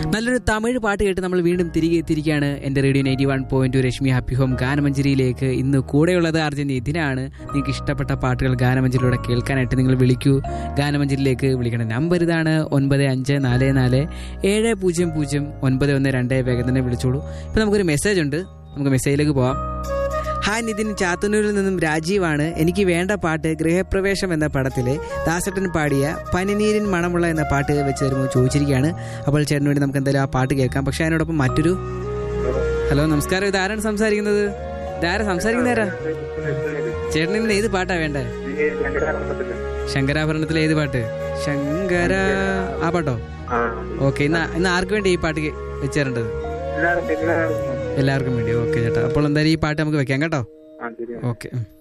നല്ലൊരു തമിഴ് പാട്ട് കേട്ട് നമ്മൾ വീണ്ടും തിരികെ എത്തിയിരിക്കുകയാണ് എൻ്റെ radio ninety one point Rashmi happy home ഗാനമഞ്ജരിയിലേക്ക് ഇന്ന് കൂടെയുള്ളത് അർജുൻ ഇതിനാണ് നിങ്ങൾക്ക് ഇഷ്ടപ്പെട്ട പാട്ടുകൾ ഗാനമഞ്ജരിയിലൂടെ കേൾക്കാനായിട്ട് നിങ്ങൾ വിളിക്കൂ ഗാനമഞ്ജരിയിലേക്ക് വിളിക്കേണ്ട നമ്പർ ഇതാണ് ഒൻപത് അഞ്ച് നാല് നാല് ഏഴ് പൂജ്യം പൂജ്യം ഒൻപത് ഒന്ന് രണ്ട് വേഗം തന്നെ വിളിച്ചോളൂ ഇപ്പം നമുക്കൊരു മെസ്സേജ് ഉണ്ട് നമുക്ക് മെസ്സേജിലേക്ക് പോവാം ഹായ് നിതിൻ ചാത്തന്നൂരിൽ നിന്നും രാജീവാണ് എനിക്ക് വേണ്ട പാട്ട് ഗൃഹപ്രവേശം എന്ന പടത്തിലെ ദാസട്ടൻ പാടിയ പനിനീരിൻ മണമുള്ള എന്ന പാട്ട് വെച്ച് തരുമ്പോൾ ചോദിച്ചിരിക്കുകയാണ് അപ്പോൾ ചേട്ടന് വേണ്ടി നമുക്ക് എന്തായാലും ആ പാട്ട് കേൾക്കാം പക്ഷെ അതിനോടൊപ്പം മറ്റൊരു ഹലോ നമസ്കാരം ഇത് ആരാണ് സംസാരിക്കുന്നത് ഇതാരാ സംസാരിക്കുന്ന ആരാ ചേട്ടൻ ഇന്ന് ഏത് പാട്ടാ വേണ്ടേ ശങ്കരാഭരണത്തിലെ ഏത് പാട്ട് ശങ്കര ആ പാട്ടോ ഓക്കെ ഇന്ന് ഇന്ന് ആർക്ക് വേണ്ടി ഈ പാട്ട് കേ- വെച്ച് തരേണ്ടത് എല്ലാവർക്കും വേണ്ടി ഓക്കെ ചേട്ടാ അപ്പോൾ എന്തായാലും ഈ പാട്ട് നമുക്ക് വെക്കാം കേട്ടോ ഓക്കെ